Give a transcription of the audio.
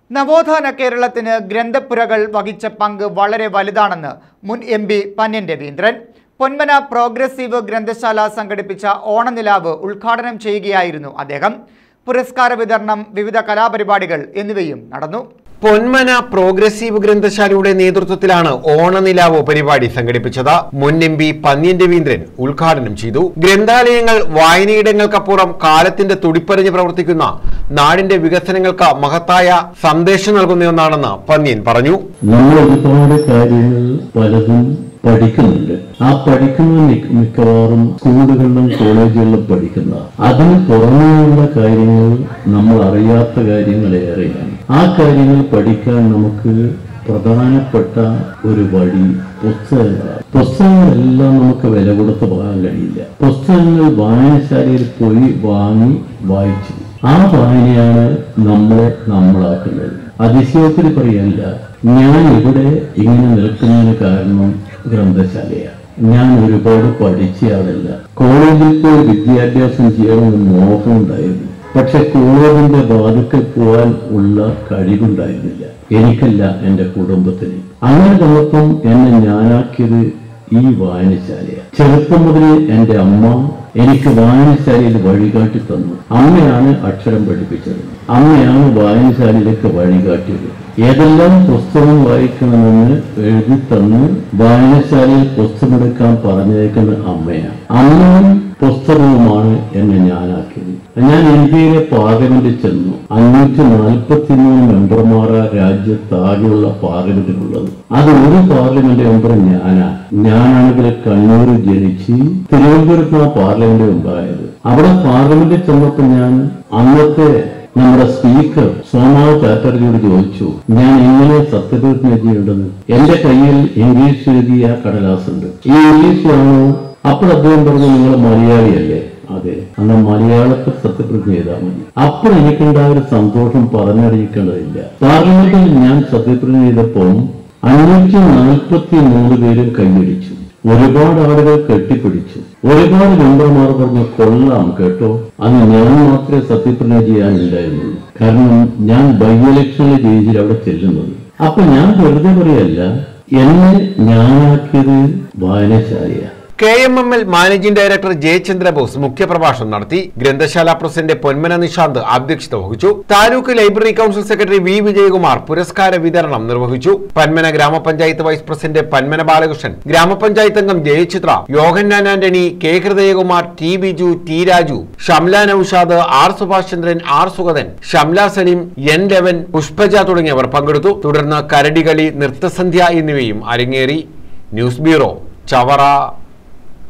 നവോത്ഥാന കേരളത്തിന് ഗ്രന്ഥപ്പുരകൾ വഹിച്ച പങ്ക് വളരെ വലുതാണെന്ന് മുൻ M P Panniyan Raveendran Ponmana progressive ഗ്രന്ഥശാല സംഘടിപ്പിച്ച ഓണനിലാവ് ഉദ്ഘാടനം ചെയ്യുകയായിരുന്നു അദ്ദേഹം പുരസ്കാര വിതരണം വിവിധ കലാപരിപാടികൾ എന്നിവയും നടന്നു പൊന്മന പ്രോഗ്രസീവ് ഗ്രന്ഥശാലയുടെ നേതൃത്വത്തിലാണ് ഓണനിലാവ് പരിപാടി സംഘടിപ്പിച്ചത് മുൻ എം പി പന്ന്യൻ രവീന്ദ്രൻ ഉദ്ഘാടനം ചെയ്തു ഗ്രന്ഥാലയങ്ങൾ വായനയിടങ്ങൾക്കപ്പുറം കാലത്തിന്റെ തുടിപ്പറിഞ്ഞ് പ്രവർത്തിക്കുന്ന നാടിന്റെ വികസനങ്ങൾക്ക് മഹത്തായ സന്ദേശം നൽകുന്ന ഒന്നാണെന്ന് പന്ന്യൻ പറഞ്ഞു നമ്മൾ ഒരുപാട് കാര്യങ്ങൾ പലതും പഠിക്കുന്നുണ്ട് ആ പഠിക്കുന്ന മിക്ക- മിക്കവാറും സ്കൂളുകളിലും കോളേജുകളിലും പഠിക്കുന്ന അതിന് പുറമേയുള്ള കാര്യങ്ങൾ നമ്മൾ അറിയാത്ത കാര്യങ്ങൾ ഏറെയാണ് ആ കാര്യങ്ങൾ പഠിക്കാൻ നമുക്ക് പ്രധാനപ്പെട്ട ഒരു വഴി പുസ്തകങ്ങളാണ് പുസ്തകങ്ങളെല്ലാം നമുക്ക് വില കൊടുത്ത് വാങ്ങാൻ കഴിയില്ല പുസ്തകങ്ങൾ വായനശാലയിൽ പോയി വാങ്ങി വായിച്ചു ആ വായനയാണ് നമ്മളെ നമ്മളാക്കുന്നത് അതിശയോത്തിൽ പറയല്ല ഞാൻ ഇവിടെ ഇങ്ങനെ നിൽക്കുന്നതിന് കാരണം ഗ്രന്ഥശാലയാണ് ഞാൻ ഒരുപാട് പഠിച്ച ആളല്ല കോളേജിൽ പോയി വിദ്യാഭ്യാസം ചെയ്യണമെന്ന് മോഹമുണ്ടായിരുന്നു പക്ഷെ കോളേജിന്റെ വാതുക്കൽ പോകാൻ ഉള്ള കഴിവുണ്ടായിരുന്നില്ല എനിക്കല്ല എൻ്റെ കുടുംബത്തിന് അങ്ങനെ വന്നപ്പം എന്നെ ഞാനാക്കിയത് ഈ വായനശാലയാണ് ചെറുപ്പം മുതൽ എൻ്റെ അമ്മ എനിക്ക് വായനശാലയിൽ വഴികാട്ടി തന്നു അമ്മയാണ് അക്ഷരം പഠിപ്പിച്ചത് അമ്മയാണ് വായനശാലയിലേക്ക് വഴികാട്ടിയത് ഏതെല്ലാം പുസ്തകം വായിക്കണമെന്ന് എഴുതി തന്ന് വായനശാലയിൽ പുസ്തകമെടുക്കാൻ പറഞ്ഞേക്കുന്ന അമ്മയാണ് അമ്മയും പുസ്തകവുമാണ് എന്നെ ഞാനാക്കിയത് ഞാൻ ഇന്ത്യയിലെ പാർലമെന്റിൽ ചെന്നു അഞ്ഞൂറ്റി നാൽപ്പത്തി മൂന്ന് മെമ്പർമാരാ രാജ്യത്താകെയുള്ള പാർലമെന്റിലുള്ളത് അത് ഒരു പാർലമെന്റ് മെമ്പർ ഞാനാ ഞാനാണെങ്കിൽ കണ്ണൂർ ജനിച്ച് തിരുവനന്തപുരത്ത് ആ പാർലമെന്റ് മെമ്പറായത് അവിടെ പാർലമെന്റിൽ ചെന്നപ്പോൾ ഞാൻ അന്നത്തെ നമ്മുടെ സ്പീക്കർ സോമാ ചാറ്റർജിയോട് ചോദിച്ചു ഞാൻ എങ്ങനെ സത്യപ്രതിജ്ഞ ചെയ്യേണ്ടത് എന്റെ കയ്യിൽ ഇംഗ്ലീഷ് എഴുതിയ കടലാസ് ഉണ്ട് ഈ ഇംഗ്ലീഷിലാണോ അപ്പോൾ അദ്ദേഹം പറഞ്ഞു നിങ്ങൾ മലയാളിയല്ലേ അതെ അന്ന് മലയാളത്തിൽ സത്യപ്രതിജ്ഞ ചെയ്താൽ മതി അപ്പോൾ എനിക്കുണ്ടായ ഒരു സന്തോഷം പറഞ്ഞറിയിക്കേണ്ടതില്ല പാർലമെന്റിൽ ഞാൻ സത്യപ്രതിജ്ഞ ചെയ്തപ്പോൾ അഞ്ഞൂറ്റി നാൽപ്പത്തി മൂന്ന് പേരും കൈയടിച്ചു ഒരുപാട് ആളുകൾ കെട്ടിപ്പിടിച്ചു ഒരുപാട് മെമ്പർമാർ പറഞ്ഞു കൊള്ളാം കേട്ടോ അന്ന് ഞാൻ മാത്രമേ സത്യപ്രതിജ്ഞ ചെയ്യാനില്ലായിരുന്നുള്ളൂ കാരണം ഞാൻ ബൈ ഇലക്ഷനിൽ ജയിച്ചിൽ അവിടെ ചെല്ലുന്നത് അപ്പൊ ഞാൻ വെറുതെ പറയല്ല എന്നെ ഞാനാക്കിയത് വായനശാലയാണ് K M M L managing director Jayachandra Bose മുഖ്യപ്രഭാഷണം നടത്തി ഗ്രന്ഥശാല പ്രസിഡന്റ് പൊന്മന നിഷാന്ത് അധ്യക്ഷത വഹിച്ചു taluk library council secretary V Vijayakumar പുരസ്കാര വിതരണം നിർവഹിച്ചു പന്മന ഗ്രാമപഞ്ചായത്ത് വൈസ് പ്രസിഡന്റ് പന്മന ബാലകൃഷ്ണൻ ഗ്രാമപഞ്ചായത്ത് അംഗം Jayachitra Yohannan Antony K Hridayakumar T Biju T Raju Shamla Noushad R Subhash Chandran R Sugathan Shamla Saleem N ലെവൻ പുഷ്പജ തുടങ്ങിയവർ പങ്കെടുത്തു തുടർന്ന് കരടികളി നൃത്തസന്ധ്യ എന്നിവയും അരങ്ങേറി ന്യൂസ് ബ്യൂറോ ചവറ